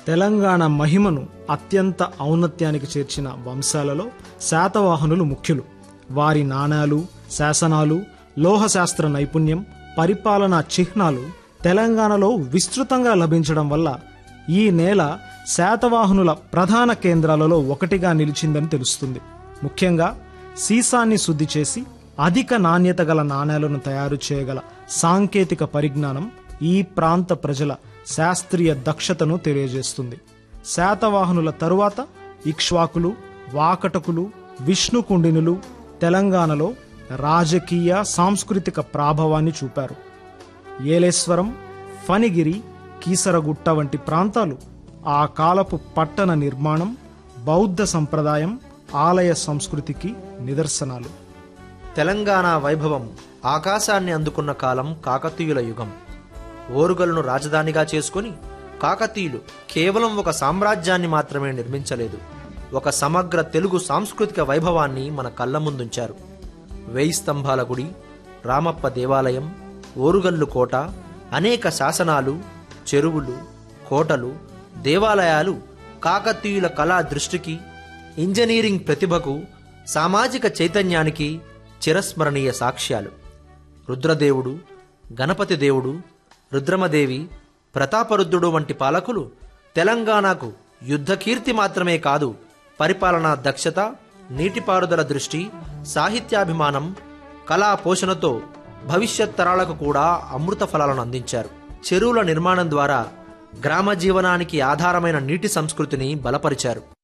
తెలంగాణ మహిమను అత్యంత ఔన్నత్యానికి చేర్చిన వంశాలలో శాతవాహనులు ముఖ్యులు వారి నాణాలు శాసనాలు లోహశాస్త్ర నైపుణ్యం పరిపాలనా చిహ్నాలు తెలంగాణలో విస్తృతంగా లభించడం వల్ల ఈ నేల శాతవాహనుల ప్రధాన కేంద్రాలలో ఒకటిగా నిలిచిందని తెలుస్తుంది ముఖ్యంగా సీసాన్ని శుద్ధి చేసి అధిక నాణ్యత గల నాణేలను తయారు చేయగల సాంకేతిక పరిజ్ఞానం ఈ ప్రాంత ప్రజల శాస్త్రీయ దక్షతను తెలియజేస్తుంది శాతవాహనుల తరువాత ఇక్ష్వాకులు వాకటకులు విష్ణుకుండినులు తెలంగాణలో రాజకీయ సాంస్కృతిక ప్రాభవాన్ని చూపారు ఏలేశ్వరం ఫణిగిరి కీసరగుట్ట వంటి ప్రాంతాలు ఆ కాలపు పట్టణ నిర్మాణం బౌద్ధ సంప్రదాయం ఆలయ సంస్కృతికి నిదర్శనాలు తెలంగాణ వైభవం ఆకాశాన్ని అందుకున్న కాలం కాకతీయుల యుగం ఓరుగలను రాజధానిగా చేసుకుని కాకతీయులు కేవలం ఒక సామ్రాజ్యాన్ని మాత్రమే నిర్మించలేదు ఒక సమగ్ర తెలుగు సాంస్కృతిక వైభవాన్ని మన కళ్ళ ముందుంచారు వేయి స్తంభాల గుడి రామప్ప దేవాలయం ఓరుగల్లు కోట అనేక శాసనాలు చెరువులు కోటలు దేవాలయాలు కాకతీయుల కళా దృష్టికి ఇంజనీరింగ్ ప్రతిభకు సామాజిక చైతన్యానికి చిరస్మరణీయ సాక్ష్యాలు రుద్రదేవుడు గణపతి దేవుడు రుద్రమదేవి ప్రతాపరుద్రుడు వంటి పాలకులు తెలంగాణకు యుద్ధకీర్తి మాత్రమే కాదు పరిపాలనా దక్షత నీటిపారుదల దృష్టి సాహిత్యాభిమానం కళా పోషణతో భవిష్యత్ తరాలకు కూడా అమృత ఫలాలను అందించారు చెరువుల నిర్మాణం ద్వారా గ్రామ జీవనానికి ఆధారమైన నీటి సంస్కృతిని బలపరిచారు